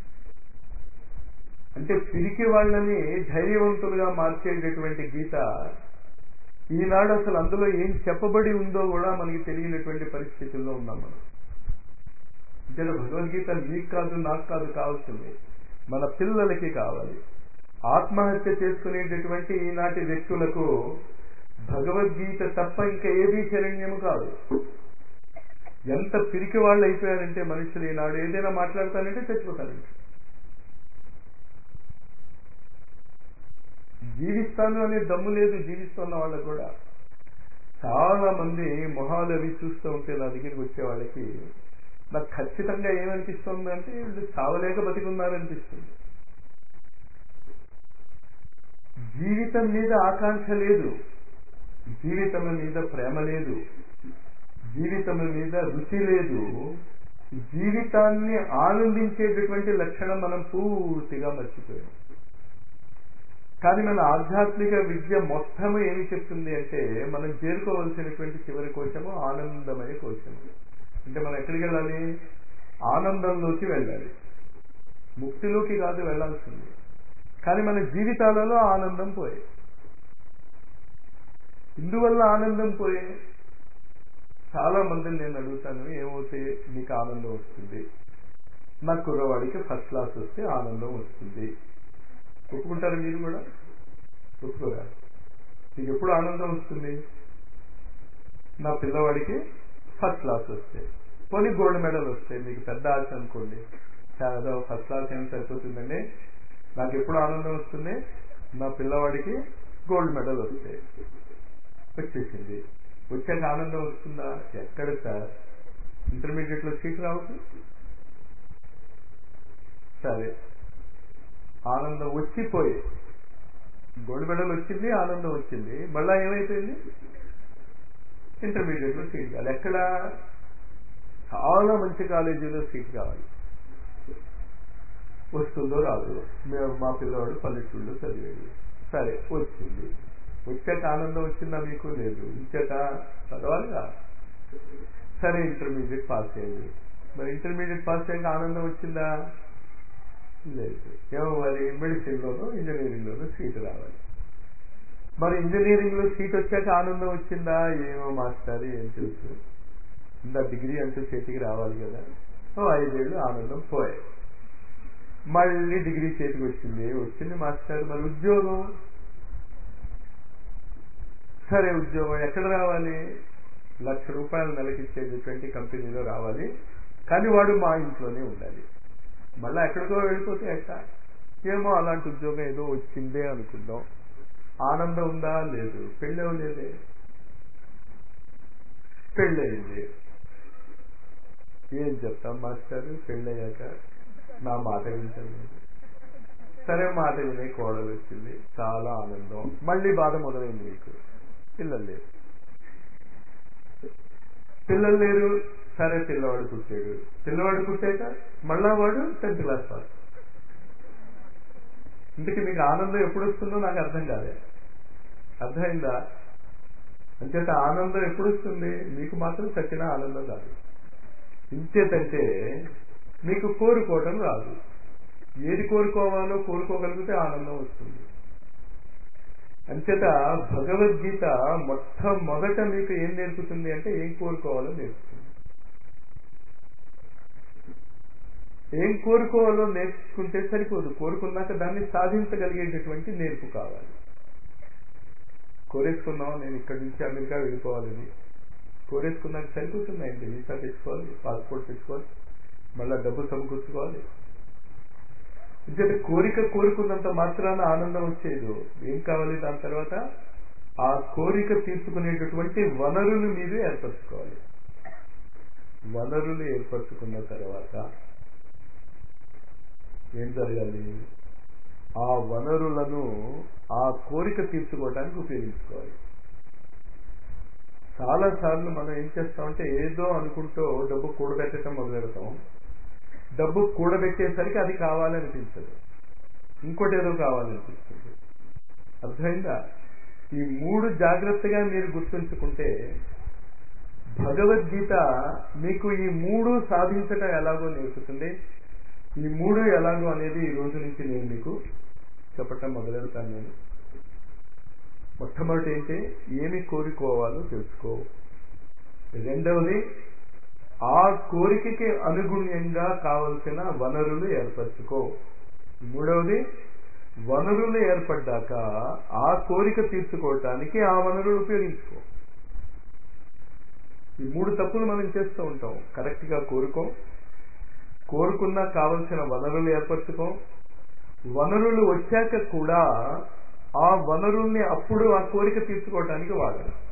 అంటే పిరికి వాళ్ళని ధైర్యవంతులుగా మార్చేటటువంటి గీత ఈనాడు అసలు అందులో ఏం చెప్పబడి ఉందో కూడా మనకి తెలియనటువంటి పరిస్థితుల్లో ఉన్నాం మనం అంటే భగవద్గీత మీకు కాదు నాకు కాదు కావాల్సింది మన పిల్లలకి కావాలి ఆత్మహత్య చేసుకునేటటువంటి ఈనాటి వ్యక్తులకు భగవద్గీత తప్ప ఇంకా ఏదీ శరణ్యము కాదు ఎంత పిరికి వాళ్ళు అయిపోయారంటే మనుషులు ఈనాడు ఏదైనా మాట్లాడతానంటే చచ్చిపోతారంటే జీవిస్తాను అనే దమ్ము లేదు జీవిస్తున్న వాళ్ళకు కూడా చాలా మంది మొహాలు అవి చూస్తూ ఉంటే నా దగ్గరికి వచ్చే వాళ్ళకి నాకు ఖచ్చితంగా ఏమనిపిస్తుంది అంటే వీళ్ళు చావలేక బతికున్నారనిపిస్తుంది జీవితం మీద ఆకాంక్ష లేదు జీవితం మీద ప్రేమ లేదు జీవితం మీద రుచి లేదు జీవితాన్ని ఆనందించేటటువంటి లక్షణం మనం పూర్తిగా మర్చిపోయాం కానీ మన ఆధ్యాత్మిక విద్య మొత్తము ఏమి చెప్తుంది అంటే మనం చేరుకోవలసినటువంటి చివరి కోశము ఆనందమయ కోశము అంటే మనం ఎక్కడికి వెళ్ళాలి ఆనందంలోకి వెళ్ళాలి ముక్తిలోకి కాదు వెళ్ళాల్సింది కానీ మన జీవితాలలో ఆనందం పోయే ఇందువల్ల ఆనందం పోయే చాలా మందిని నేను అడుగుతాను ఏమవుతే మీకు ఆనందం వస్తుంది నా కుర్రవాడికి ఫస్ట్ క్లాస్ వస్తే ఆనందం వస్తుంది ఒప్పుకుంటారు మీరు కూడా ఒప్పుకోరా మీకు ఎప్పుడు ఆనందం వస్తుంది నా పిల్లవాడికి ఫస్ట్ క్లాస్ వస్తే పోనీ గోల్డ్ మెడల్ వస్తాయి మీకు పెద్ద ఆశ అనుకోండి చాలా ఫస్ట్ క్లాస్ ఏం సరిపోతుందండి నాకు ఎప్పుడు ఆనందం వస్తుంది నా పిల్లవాడికి గోల్డ్ మెడల్ వస్తాయి వచ్చేసింది వచ్చాక ఆనందం వస్తుందా ఎక్కడ సార్ ఇంటర్మీడియట్ లో సీట్ రావచ్చు సరే ఆనందం వచ్చిపోయి గోల్డ్ మెడల్ వచ్చింది ఆనందం వచ్చింది మళ్ళా ఏమైపోయింది ఇంటర్మీడియట్ లో సీట్ కావాలి ఎక్కడ చాలా మంచి కాలేజీలో సీట్ కావాలి వస్తుందో రాదు మేము మా పిల్లవాడు పల్లెటూళ్ళు చదివేది సరే వచ్చింది వచ్చాక ఆనందం వచ్చిందా మీకు లేదు ఇంచాక చదవాలిగా సరే ఇంటర్మీడియట్ పాస్ అయ్యింది మరి ఇంటర్మీడియట్ పాస్ అయ్యాక ఆనందం వచ్చిందా లేదు ఏమవ్వాలి మెడిసిన్లోనో ఇంజనీరింగ్లోనో సీట్ రావాలి మరి ఇంజనీరింగ్ లో సీట్ వచ్చాక ఆనందం వచ్చిందా ఏమో మాస్టర్ ఏం తెలుసు ఇందా డిగ్రీ అంటూ చేతికి రావాలి కదా ఓ ఐదేళ్ళు ఆనందం పోయాయి మళ్ళీ డిగ్రీ చేతికి వచ్చింది వచ్చింది మాస్టర్ మరి ఉద్యోగం సరే ఉద్యోగం ఎక్కడ రావాలి లక్ష రూపాయలు నెలకిచ్చేది ట్వంటీ కంపెనీలో రావాలి కానీ వాడు మా ఇంట్లోనే ఉండాలి మళ్ళీ ఎక్కడికో వెళ్ళిపోతే ఎట్ట ఏమో అలాంటి ఉద్యోగం ఏదో వచ్చిందే అనుకుందాం ఆనందం ఉందా లేదు పెళ్ళేం లేదే పెళ్ళయింది ఏం చెప్తాం మాస్టర్ పెళ్ళయ్యాక నా మాట వింటాను సరే మాట వినే కోడలు వచ్చింది చాలా ఆనందం మళ్ళీ బాధ మొదలైంది మీకు పిల్లలు లేరు పిల్లలు లేరు సరే పిల్లవాడు పుట్టాడు పిల్లవాడు పుట్టాక మళ్ళా వాడు టెన్త్ క్లాస్ పాస్ ఇంతకీ మీకు ఆనందం ఎప్పుడు వస్తుందో నాకు అర్థం కాలే అర్థమైందా అంచేత ఆనందం ఎప్పుడు వస్తుంది మీకు మాత్రం చచ్చిన ఆనందం రాదు ఇంచేతంటే మీకు కోరుకోవటం రాదు ఏది కోరుకోవాలో కోరుకోగలిగితే ఆనందం వస్తుంది అంచేత భగవద్గీత మొట్టమొదట మీకు ఏం నేర్పుతుంది అంటే ఏం కోరుకోవాలో నేర్పుతుంది ఏం కోరుకోవాలో నేర్చుకుంటే సరిపోదు కోరుకున్నాక దాన్ని సాధించగలిగేటటువంటి నేర్పు కావాలి కోరేసుకున్నాం నేను ఇక్కడి నుంచి అమెరికా వెళ్ళిపోవాలని కోరేసుకున్నాక సరిపోతున్నాయండి వీసా తెచ్చుకోవాలి పాస్పోర్ట్ తెచ్చుకోవాలి మళ్ళా డబ్బు సమకూర్చుకోవాలి ఎందుకంటే కోరిక కోరుకున్నంత మాత్రాన ఆనందం వచ్చేది ఏం కావాలి దాని తర్వాత ఆ కోరిక తీర్చుకునేటటువంటి వనరులు మీరు ఏర్పరచుకోవాలి వనరులు ఏర్పరచుకున్న తర్వాత ఏం జరగాలి ఆ వనరులను ఆ కోరిక తీర్చుకోవడానికి ఉపయోగించుకోవాలి చాలా సార్లు మనం ఏం చేస్తామంటే ఏదో అనుకుంటూ డబ్బు కూడబెట్టడం మొదలు పెడతాం డబ్బు కూడబెట్టేసరికి అది కావాలనిపించదు ఇంకోటి ఏదో కావాలనిపిస్తుంది అర్థమైందా ఈ మూడు జాగ్రత్తగా మీరు గుర్తుంచుకుంటే భగవద్గీత మీకు ఈ మూడు సాధించటం ఎలాగో నేర్పుతుంది ఈ మూడు ఎలాగో అనేది ఈ రోజు నుంచి నేను మీకు చెప్పటం మొదలెడతాను నేను మొట్టమొదటి ఏంటి ఏమి కోరుకోవాలో తెలుసుకో రెండవది ఆ కోరికకి అనుగుణ్యంగా కావలసిన వనరులు ఏర్పరచుకో మూడవది వనరులు ఏర్పడ్డాక ఆ కోరిక తీర్చుకోవటానికి ఆ వనరులు ఉపయోగించుకో ఈ మూడు తప్పులు మనం చేస్తూ ఉంటాం కరెక్ట్ గా కోరుకో కోరుకున్నా కావలసిన వనరులు ఏర్పరచుకో వనరులు వచ్చాక కూడా ఆ వనరుల్ని అప్పుడు ఆ కోరిక తీర్చుకోవటానికి వాడాలి